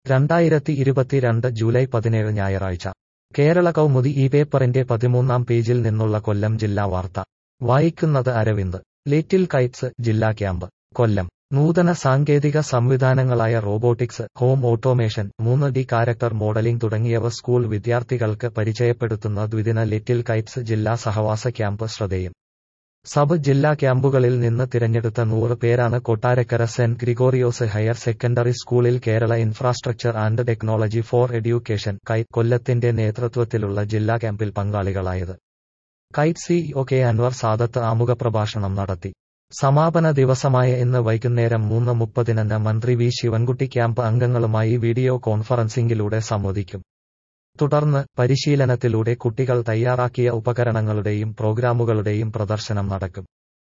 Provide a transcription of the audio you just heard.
രണ്ടായിരത്തി ഇരുപത്തിരണ്ട് ജൂലൈ പതിനേഴ് ഞായറാഴ്ച കേരള കൗമുദി ഈ പേപ്പറിന്റെ പതിമൂന്നാം പേജിൽ നിന്നുള്ള കൊല്ലം ജില്ലാ വാർത്ത വായിക്കുന്നത് അരവിന്ദ് ലിറ്റിൽ കൈറ്റ്സ് ജില്ലാ ക്യാമ്പ് കൊല്ലം നൂതന സാങ്കേതിക സംവിധാനങ്ങളായ റോബോട്ടിക്സ് ഹോം ഓട്ടോമേഷൻ മൂന്ന് ഡി കാരക്ടർ മോഡലിംഗ് തുടങ്ങിയവ സ്കൂൾ വിദ്യാർത്ഥികൾക്ക് പരിചയപ്പെടുത്തുന്ന ദ്വിദിന ലിറ്റിൽ കൈറ്റ്സ് ജില്ലാ സഹവാസ ക്യാമ്പ് ശ്രദ്ധേയം സബ് ജില്ലാ ക്യാമ്പുകളിൽ നിന്ന് തിരഞ്ഞെടുത്ത നൂറ് പേരാണ് Kottarakkara saint Gregorios higher secondary സ്കൂളിൽ Kerala infrastructure and technology for education kite കൊല്ലത്തിന്റെ നേതൃത്വത്തിലുള്ള ജില്ലാ ക്യാമ്പിൽ പങ്കാളികളായത് kite CEO K Anvar Sadath ആമുഖ പ്രഭാഷണം നടത്തി സമാപന ദിവസമായ ഇന്ന് വൈകുന്നേരം മൂന്ന് മുപ്പതിന് മന്ത്രി വി ശിവൻകുട്ടി ക്യാമ്പ് അംഗങ്ങളുമായി വീഡിയോ കോൺഫറൻസിംഗിലൂടെ സംവദിക്കും തുടർന്ന് പരിശീലനത്തിലൂടെ കുട്ടികൾ തയ്യാറാക്കിയ ഉപകരണങ്ങളുടെയും പ്രോഗ്രാമുകളുടെയും പ്രദർശനം നടക്കും